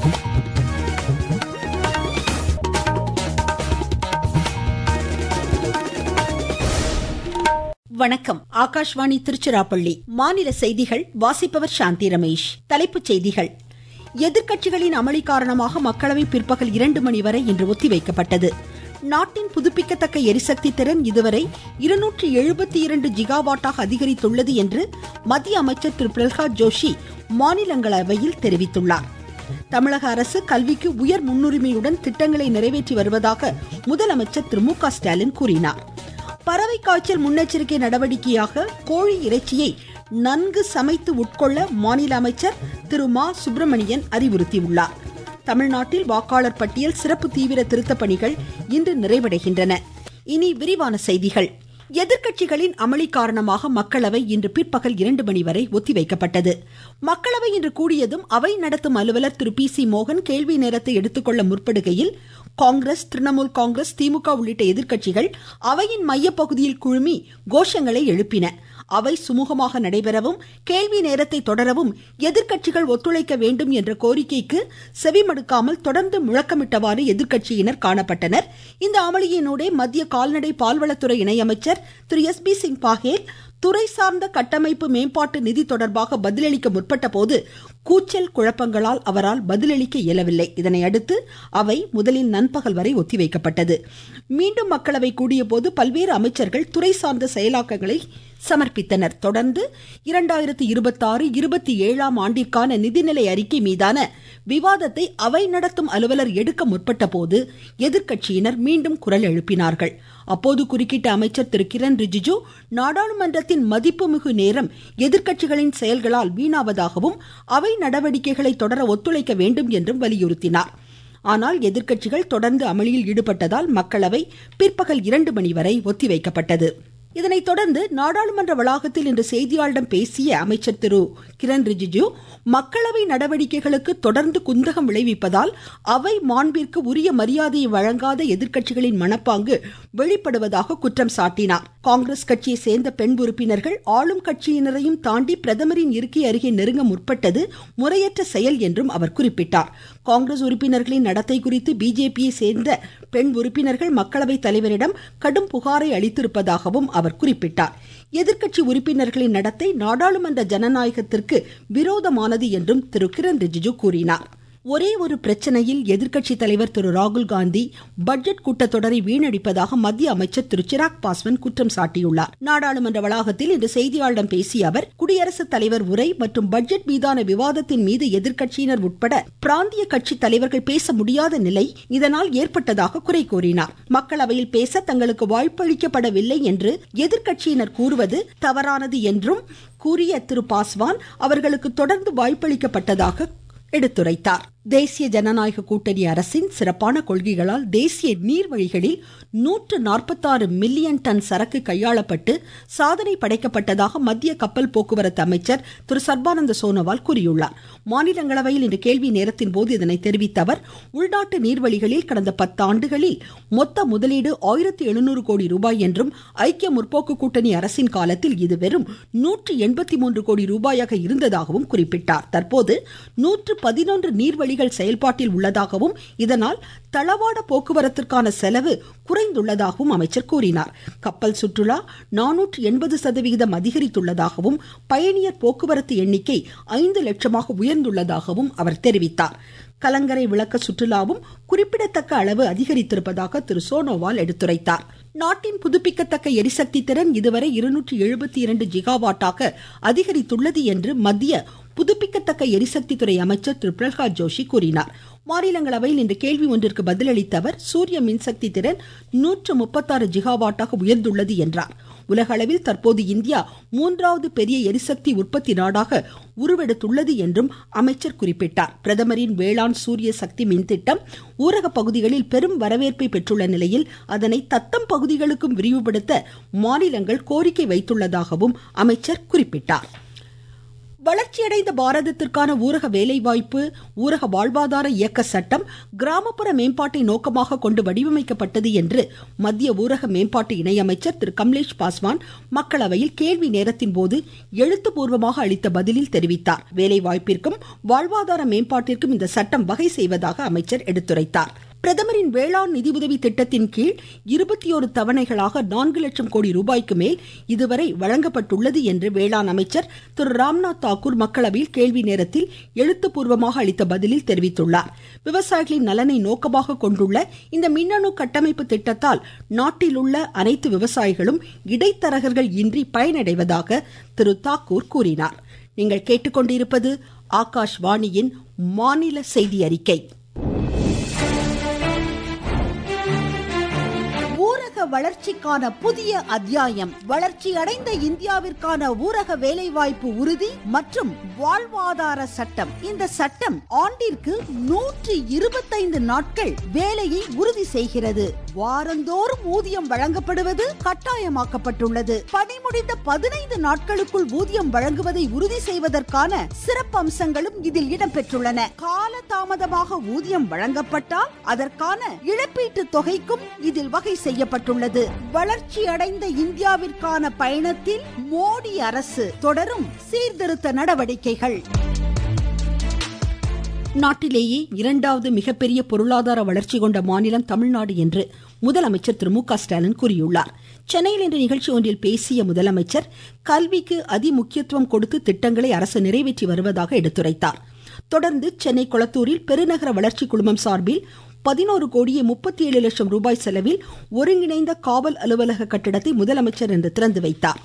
வணக்கம் ஆகாஷ்வாணி திருச்சிராப்பள்ளி மாநில செய்திகள் வாசிப்பவர் சாந்தி ரமேஷ் தலைப்புச் செய்திகள் எதிர்க்கட்சிகளின் அமளி காரணமாக மக்களவை பிற்பகல் இரண்டு மணி வரை இன்று ஒத்திவைக்கப்பட்டது நாட்டின் புதுப்பிக்கத்தக்க எரிசக்தி திறன் இதுவரை இருநூற்றி எழுபத்தி இரண்டு ஜிகாவாட்டாக அதிகரித்துள்ளது என்று மத்திய அமைச்சர் திரு பிரல்ஹாத் ஜோஷி மாநிலங்களவையில் தெரிவித்துள்ளார் தமிழக அரசு கல்விக்கு உயர் முன்னுரிமையுடன் திட்டங்களை நிறைவேற்றி வருவதாக முதலமைச்சர் திரு மு க ஸ்டாலின் கூறினார் பறவை காய்ச்சல் முன்னெச்சரிக்கை நடவடிக்கையாக கோழி இறைச்சியை நன்கு சமைத்து உட்கொள்ள மாநில அமைச்சர் திரு மா சுப்பிரமணியன் அறிவுறுத்தியுள்ளார் தமிழ்நாட்டில் வாக்காளர் பட்டியல் சிறப்பு தீவிர திருத்தப் பணிகள் இன்று நிறைவடைகின்றன இனி விரிவான செய்திகள் எதிர்க்கட்சிகளின் அமளி காரணமாக மக்களவை இன்று பிற்பகல் இரண்டு மணி வரை ஒத்திவைக்கப்பட்டது மக்களவை இன்று கூடியதும் அவை நடத்தும் அலுவலர் திரு பி சி மோகன் கேள்வி நேரத்தை எடுத்துக்கொள்ள முற்படுகையில் காங்கிரஸ் திரிணாமுல் காங்கிரஸ் திமுக உள்ளிட்ட எதிர்க்கட்சிகள் அவையின் மையப்பகுதியில் குழுமி கோஷங்களை எழுப்பின அவை சுமூகமாக நடைபெறவும் கேள்வி நேரத்தை தொடரவும் எதிர்க்கட்சிகள் ஒத்துழைக்க வேண்டும் என்ற கோரிக்கைக்கு செவிமடுக்காமல் தொடர்ந்து முழக்கமிட்டவாறு எதிர்க்கட்சியினர் காணப்பட்டனர் இந்த அமளியினூடே மத்திய கால்நடை பால்வளத்துறை இணையமைச்சர் திரு எஸ் பி சிங் பாஹேல் துறை சார்ந்த கட்டமைப்பு மேம்பாட்டு நிதி தொடர்பாக பதிலளிக்க முற்பட்ட போது கூச்சல் குழப்பங்களால் அவரால் பதிலளிக்க இயலவில்லை இதனையடுத்து அவை முதலில் நண்பகல் வரை ஒத்திவைக்கப்பட்டது மீண்டும் மக்களவை கூடிய போது பல்வேறு அமைச்சர்கள் துறை சார்ந்த செயலாக்கங்களை சமர்ப்பித்தனர் தொடர்ந்து இரண்டாயிரத்தி இருபத்தி ஆறு இருபத்தி ஏழாம் ஆண்டிற்கான நிதிநிலை அறிக்கை மீதான விவாதத்தை அவை நடத்தும் அலுவலர் எடுக்க முற்பட்ட போது எதிர்க்கட்சியினர் மீண்டும் குரல் எழுப்பினார்கள் அப்போது குறுக்கிட்ட அமைச்சர் திரு கிரண் ரிஜிஜு நாடாளுமன்றத்தின் மதிப்புமிகு நேரம் எதிர்க்கட்சிகளின் செயல்களால் வீணாவதாகவும் அவை நடவடிக்கைகளை தொடர ஒத்துழைக்க வேண்டும் என்றும் வலியுறுத்தினார் ஆனால் எதிர்க்கட்சிகள் தொடர்ந்து அமளியில் ஈடுபட்டதால் மக்களவை பிற்பகல் இரண்டு மணி வரை ஒத்திவைக்கப்பட்டது இதனைத் தொடர்ந்து நாடாளுமன்ற வளாகத்தில் இன்று செய்தியாளர்களிடம் பேசிய அமைச்சர் திரு கிரண் ரிஜிஜு மக்களவை நடவடிக்கைகளுக்கு தொடர்ந்து குந்தகம் விளைவிப்பதால் அவை மாண்பிற்கு உரிய மரியாதையை வழங்காத எதிர்க்கட்சிகளின் மனப்பாங்கு வெளிப்படுவதாக குற்றம் சாட்டினார் காங்கிரஸ் கட்சியை சேர்ந்த பெண் உறுப்பினர்கள் ஆளும் கட்சியினரையும் தாண்டி பிரதமரின் இருக்கை அருகே நெருங்க முற்பட்டது முறையற்ற செயல் என்றும் அவர் குறிப்பிட்டார் காங்கிரஸ் உறுப்பினர்களின் நடத்தை குறித்து பிஜேபியை சேர்ந்த பெண் உறுப்பினர்கள் மக்களவைத் தலைவரிடம் கடும் புகாரை அளித்திருப்பதாகவும் அவர் குறிப்பிட்டார் எதிர்க்கட்சி உறுப்பினர்களின் நடத்தை நாடாளுமன்ற ஜனநாயகத்திற்கு விரோதமானது என்றும் திரு கிரண் ரிஜிஜு கூறினார் ஒரே ஒரு பிரச்சனையில் எதிர்க்கட்சி தலைவர் திரு ராகுல் காந்தி பட்ஜெட் கூட்டத்தொடரை வீணடிப்பதாக மத்திய அமைச்சர் திரு சிராக் பாஸ்வான் குற்றம் சாட்டியுள்ளார் நாடாளுமன்ற வளாகத்தில் இன்று செய்தியாளர்களிடம் பேசிய அவர் குடியரசுத் தலைவர் உரை மற்றும் பட்ஜெட் மீதான விவாதத்தின் மீது எதிர்க்கட்சியினர் உட்பட பிராந்திய கட்சி தலைவர்கள் பேச முடியாத நிலை இதனால் ஏற்பட்டதாக குறை கூறினார் மக்களவையில் பேச தங்களுக்கு வாய்ப்பளிக்கப்படவில்லை என்று எதிர்க்கட்சியினர் கூறுவது தவறானது என்றும் கூறிய திரு பாஸ்வான் அவர்களுக்கு தொடர்ந்து வாய்ப்பளிக்கப்பட்டதாக எடுத்துரைத்தார் தேசிய ஜனநாயக கூட்டணி அரசின் சிறப்பான கொள்கைகளால் தேசிய நீர்வழிகளில் நூற்று நாற்பத்தாறு மில்லியன் டன் சரக்கு கையாளப்பட்டு சாதனை படைக்கப்பட்டதாக மத்திய கப்பல் போக்குவரத்து அமைச்சர் திரு சர்பானந்த சோனோவால் கூறியுள்ளார் மாநிலங்களவையில் இன்று கேள்வி நேரத்தின் போது இதனை தெரிவித்த அவர் உள்நாட்டு நீர்வழிகளில் கடந்த பத்தாண்டுகளில் மொத்த முதலீடு ஆயிரத்தி எழுநூறு கோடி ரூபாய் என்றும் ஐக்கிய முற்போக்கு கூட்டணி அரசின் காலத்தில் இது வெறும் நூற்று எண்பத்தி மூன்று கோடி ரூபாயாக இருந்ததாகவும் குறிப்பிட்டார் தற்போது நூற்று பதினொன்று நீர்வழி வழிகள் செயல்பாட்டில் உள்ளதாகவும் இதனால் தளவாட போக்குவரத்திற்கான செலவு குறைந்துள்ளதாகவும் அமைச்சர் கூறினார் கப்பல் சுற்றுலா நானூற்று எண்பது சதவிகிதம் அதிகரித்துள்ளதாகவும் பயணியர் போக்குவரத்து எண்ணிக்கை ஐந்து லட்சமாக உயர்ந்துள்ளதாகவும் அவர் தெரிவித்தார் கலங்கரை விளக்க சுற்றுலாவும் குறிப்பிடத்தக்க அளவு அதிகரித்திருப்பதாக திரு சோனோவால் எடுத்துரைத்தார் நாட்டின் புதுப்பிக்கத்தக்க எரிசக்தி திறன் இதுவரை இருநூற்றி எழுபத்தி இரண்டு ஜிகாவாட்டாக அதிகரித்துள்ளது என்று மத்திய புதுப்பிக்கத்தக்க எரிசக்தி துறை அமைச்சர் திரு பிரல்ஹாத் ஜோஷி கூறினார் மாநிலங்களவையில் இன்று கேள்வி ஒன்றிற்கு பதிலளித்த அவர் சூரிய மின்சக்தி திறன் நூற்று முப்பத்தாறு ஜிகாவாட்டாக உயர்ந்துள்ளது என்றார் உலக அளவில் தற்போது இந்தியா மூன்றாவது பெரிய எரிசக்தி உற்பத்தி நாடாக உருவெடுத்துள்ளது என்றும் அமைச்சர் குறிப்பிட்டார் பிரதமரின் வேளாண் சூரிய சக்தி மின் திட்டம் ஊரக பகுதிகளில் பெரும் வரவேற்பை பெற்றுள்ள நிலையில் அதனை தத்தம் பகுதிகளுக்கும் விரிவுபடுத்த மாநிலங்கள் கோரிக்கை வைத்துள்ளதாகவும் அமைச்சர் குறிப்பிட்டார் வளர்ச்சியடைந்த பாரதத்திற்கான ஊரக வேலைவாய்ப்பு ஊரக வாழ்வாதார இயக்க சட்டம் கிராமப்புற மேம்பாட்டை நோக்கமாக கொண்டு வடிவமைக்கப்பட்டது என்று மத்திய ஊரக மேம்பாட்டு இணையமைச்சர் திரு கமலேஷ் பாஸ்வான் மக்களவையில் கேள்வி நேரத்தின் போது எழுத்துப்பூர்வமாக அளித்த பதிலில் தெரிவித்தார் வேலைவாய்ப்பிற்கும் வாழ்வாதார மேம்பாட்டிற்கும் இந்த சட்டம் வகை செய்வதாக அமைச்சர் எடுத்துரைத்தார் பிரதமரின் வேளாண் நிதியுதவி திட்டத்தின் கீழ் இருபத்தி ஒரு தவணைகளாக நான்கு லட்சம் கோடி ரூபாய்க்கு மேல் இதுவரை வழங்கப்பட்டுள்ளது என்று வேளாண் அமைச்சர் திரு ராம்நாத் தாக்கூர் மக்களவையில் கேள்வி நேரத்தில் எழுத்துப்பூர்வமாக அளித்த பதிலில் தெரிவித்துள்ளார் விவசாயிகளின் நலனை நோக்கமாக கொண்டுள்ள இந்த மின்னணு கட்டமைப்பு திட்டத்தால் நாட்டில் உள்ள அனைத்து விவசாயிகளும் இடைத்தரகர்கள் இன்றி பயனடைவதாக திரு தாக்கூர் கூறினார் நீங்கள் கேட்டுக்கொண்டிருப்பது ஆகாஷ்வாணியின் மாநில செய்தி அறிக்கை ஊரக வளர்ச்சிக்கான புதிய அத்தியாயம் வளர்ச்சி அடைந்த இந்தியாவிற்கான ஊரக வேலைவாய்ப்பு உறுதி மற்றும் வாழ்வாதார சட்டம் இந்த சட்டம் ஆண்டிற்கு நூற்றி இருபத்தைந்து நாட்கள் வேலையை உறுதி செய்கிறது வாரந்தோறும் ஊதியம் வழங்கப்படுவது கட்டாயமாக்கப்பட்டுள்ளது பணி முடிந்த பதினைந்து நாட்களுக்குள் ஊதியம் வழங்குவதை உறுதி செய்வதற்கான சிறப்பு அம்சங்களும் இதில் இடம்பெற்றுள்ளன கால தாமதமாக ஊதியம் வழங்கப்பட்டால் அதற்கான இழப்பீட்டு தொகைக்கும் இதில் வகை செய்யப்பட்டுள்ளது வளர்ச்சி அடைந்த இந்தியாவிற்கான பயணத்தில் மோடி அரசு தொடரும் சீர்திருத்த நடவடிக்கைகள் நாட்டிலேயே இரண்டாவது மிகப்பெரிய பொருளாதார வளர்ச்சி கொண்ட மாநிலம் தமிழ்நாடு என்று முதலமைச்சர் திரு மு க ஸ்டாலின் கூறியுள்ளார் சென்னையில் இன்று நிகழ்ச்சி ஒன்றில் பேசிய முதலமைச்சர் கல்விக்கு அதிமுக்கியத்துவம் கொடுத்து திட்டங்களை அரசு நிறைவேற்றி வருவதாக எடுத்துரைத்தார் தொடர்ந்து சென்னை கொளத்தூரில் பெருநகர வளர்ச்சி குழுமம் சார்பில் பதினோரு கோடியே முப்பத்தி ஏழு லட்சம் ரூபாய் செலவில் ஒருங்கிணைந்த காவல் அலுவலக கட்டிடத்தை முதலமைச்சர் இன்று திறந்து வைத்தார்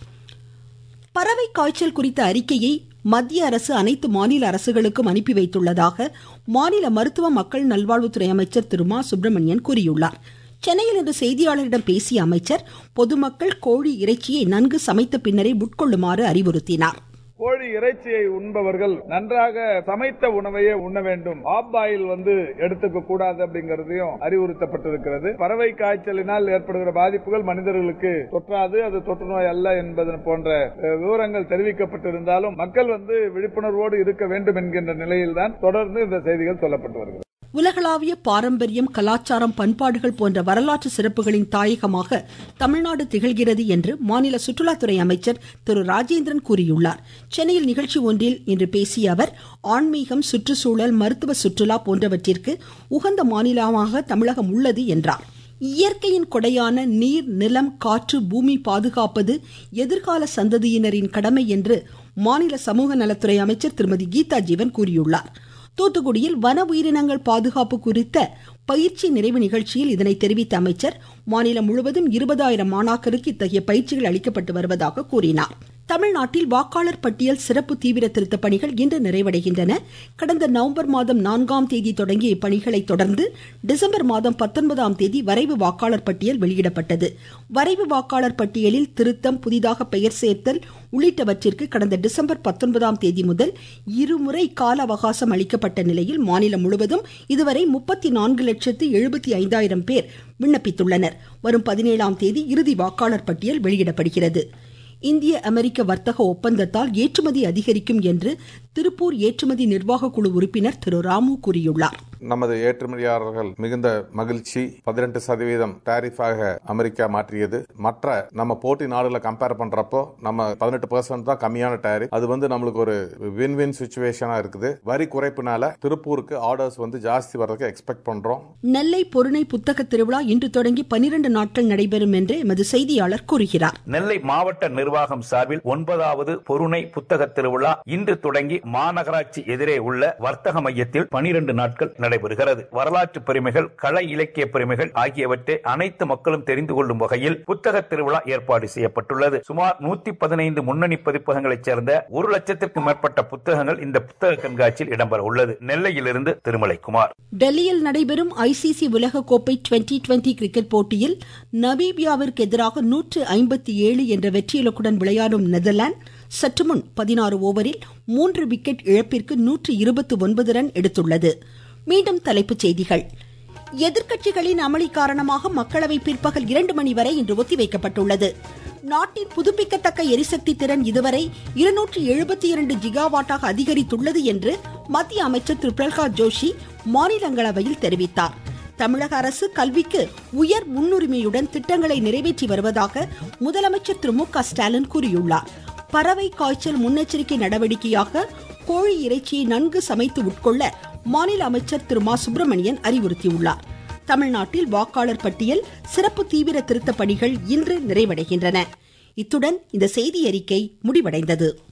பறவை காய்ச்சல் குறித்த அறிக்கையை மத்திய அரசு அனைத்து மாநில அரசுகளுக்கும் அனுப்பி வைத்துள்ளதாக மாநில மருத்துவ மக்கள் நல்வாழ்வுத்துறை அமைச்சர் திரு மா சுப்பிரமணியன் கூறியுள்ளார் சென்னையில் இன்று செய்தியாளர்களிடம் பேசிய அமைச்சர் பொதுமக்கள் கோழி இறைச்சியை நன்கு சமைத்த பின்னரே உட்கொள்ளுமாறு அறிவுறுத்தினார் கோழி இறைச்சியை உண்பவர்கள் நன்றாக சமைத்த உணவையே உண்ண வேண்டும் ஆப் ஆயில் வந்து எடுத்துக்க கூடாது அப்படிங்கறதையும் அறிவுறுத்தப்பட்டிருக்கிறது பறவை காய்ச்சலினால் ஏற்படுகிற பாதிப்புகள் மனிதர்களுக்கு தொற்றாது அது தொற்று நோய் அல்ல என்பது போன்ற அஹ், விவரங்கள் தெரிவிக்கப்பட்டிருந்தாலும் மக்கள் வந்து விழிப்புணர்வோடு இருக்க வேண்டும் என்கின்ற நிலையில்தான் தொடர்ந்து இந்த செய்திகள் சொல்லப்பட்டு வருகிறது உலகளாவிய பாரம்பரியம் கலாச்சாரம் பண்பாடுகள் போன்ற வரலாற்று சிறப்புகளின் தாயகமாக தமிழ்நாடு திகழ்கிறது என்று மாநில சுற்றுலாத்துறை அமைச்சர் திரு ராஜேந்திரன் கூறியுள்ளார் சென்னையில் நிகழ்ச்சி ஒன்றில் இன்று பேசிய அவர் ஆன்மீகம் சுற்றுச்சூழல் மருத்துவ சுற்றுலா போன்றவற்றிற்கு உகந்த மாநிலமாக தமிழகம் உள்ளது என்றார் இயற்கையின் கொடையான நீர் நிலம் காற்று பூமி பாதுகாப்பது எதிர்கால சந்ததியினரின் கடமை என்று மாநில சமூக நலத்துறை அமைச்சர் திருமதி கீதா ஜீவன் கூறியுள்ளார் தூத்துக்குடியில் வன உயிரினங்கள் பாதுகாப்பு குறித்த பயிற்சி நிறைவு நிகழ்ச்சியில் இதனை தெரிவித்த அமைச்சர் மாநிலம் முழுவதும் இருபதாயிரம் மாணாக்கருக்கு இத்தகைய பயிற்சிகள் அளிக்கப்பட்டு வருவதாக கூறினார் தமிழ்நாட்டில் வாக்காளர் பட்டியல் சிறப்பு தீவிர திருத்த பணிகள் இன்று நிறைவடைகின்றன கடந்த நவம்பர் மாதம் நான்காம் தேதி தொடங்கிய இப்பணிகளை தொடர்ந்து டிசம்பர் மாதம் பத்தொன்பதாம் தேதி வரைவு வாக்காளர் பட்டியல் வெளியிடப்பட்டது வரைவு வாக்காளர் பட்டியலில் திருத்தம் புதிதாக பெயர் சேர்த்தல் உள்ளிட்டவற்றிற்கு கடந்த டிசம்பர் பத்தொன்பதாம் தேதி முதல் இருமுறை கால அவகாசம் அளிக்கப்பட்ட நிலையில் மாநிலம் முழுவதும் இதுவரை முப்பத்தி நான்கு லட்சத்து எழுபத்தி ஐந்தாயிரம் பேர் விண்ணப்பித்துள்ளனர் வரும் பதினேழாம் தேதி இறுதி வாக்காளர் பட்டியல் வெளியிடப்படுகிறது இந்திய அமெரிக்க வர்த்தக ஒப்பந்தத்தால் ஏற்றுமதி அதிகரிக்கும் என்று திருப்பூர் ஏற்றுமதி நிர்வாக குழு உறுப்பினர் திரு ராமு கூறியுள்ளார் நமது ஏற்றுமதியாளர்கள் மிகுந்த மகிழ்ச்சி பதினெட்டு சதவீதம் டாரிஃபாக அமெரிக்கா மாற்றியது மற்ற நம்ம போட்டி நாடுகளை கம்பேர் பண்றப்போ நம்ம பதினெட்டு பர்சன்ட் தான் கம்மியான டேரிஃப் அது வந்து நம்மளுக்கு ஒரு வின் வின் சுச்சுவேஷனா இருக்குது வரி குறைப்புனால திருப்பூருக்கு ஆர்டர்ஸ் வந்து ஜாஸ்தி வர்றதுக்கு எக்ஸ்பெக்ட் பண்றோம் நெல்லை பொருணை புத்தக திருவிழா இன்று தொடங்கி பனிரெண்டு நாட்கள் நடைபெறும் என்று எமது செய்தியாளர் கூறுகிறார் நெல்லை மாவட்ட நிர்வாகம் சார்பில் ஒன்பதாவது பொருணை புத்தக திருவிழா இன்று தொடங்கி மாநகராட்சி எதிரே உள்ள வர்த்தக மையத்தில் பனிரெண்டு நாட்கள் நடைபெறுகிறது வரலாற்று பெருமைகள் கலை இலக்கிய பெருமைகள் ஆகியவற்றை அனைத்து மக்களும் தெரிந்து கொள்ளும் வகையில் புத்தக திருவிழா ஏற்பாடு செய்யப்பட்டுள்ளது சுமார் நூத்தி பதினைந்து முன்னணி பதிப்பகங்களைச் சேர்ந்த ஒரு லட்சத்திற்கும் மேற்பட்ட புத்தகங்கள் இந்த புத்தக கண்காட்சியில் இடம்பெற உள்ளது நெல்லையிலிருந்து திருமலைக்குமார் டெல்லியில் நடைபெறும் ஐசிசி உலக கோப்பை டுவெண்டி டுவெண்டி கிரிக்கெட் போட்டியில் நமீபியாவிற்கு எதிராக நூற்று ஐம்பத்தி ஏழு என்ற வெற்றி இலக்குடன் விளையாடும் நெதர்லாந்து சற்று முன் பதினாறு ஓவரில் மூன்று விக்கெட் இழப்பிற்கு நூற்று இருபத்தி ஒன்பது ரன் எடுத்துள்ளது மீண்டும் தலைப்புச் செய்திகள் எதிர்க்கட்சிகளின் அமளி காரணமாக மக்களவை பிற்பகல் இரண்டு மணி வரை இன்று ஒத்திவைக்கப்பட்டுள்ளது நாட்டின் புதுப்பிக்கத்தக்க எரிசக்தி திறன் இதுவரை இருநூற்றி எழுபத்தி இரண்டு ஜிகாவாட்டாக அதிகரித்துள்ளது என்று மத்திய அமைச்சர் திரு பிரகலாத் ஜோஷி மாநிலங்களவையில் தெரிவித்தார் தமிழக அரசு கல்விக்கு உயர் முன்னுரிமையுடன் திட்டங்களை நிறைவேற்றி வருவதாக முதலமைச்சர் திரு மு க ஸ்டாலின் கூறியுள்ளார் பறவை காய்ச்சல் முன்னெச்சரிக்கை நடவடிக்கையாக கோழி இறைச்சியை நன்கு சமைத்து உட்கொள்ள மாநில அமைச்சர் திரு மா சுப்பிரமணியன் அறிவுறுத்தியுள்ளார் தமிழ்நாட்டில் வாக்காளர் பட்டியல் சிறப்பு தீவிர திருத்த பணிகள் இன்று நிறைவடைகின்றன இத்துடன் இந்த செய்தி அறிக்கை முடிவடைந்தது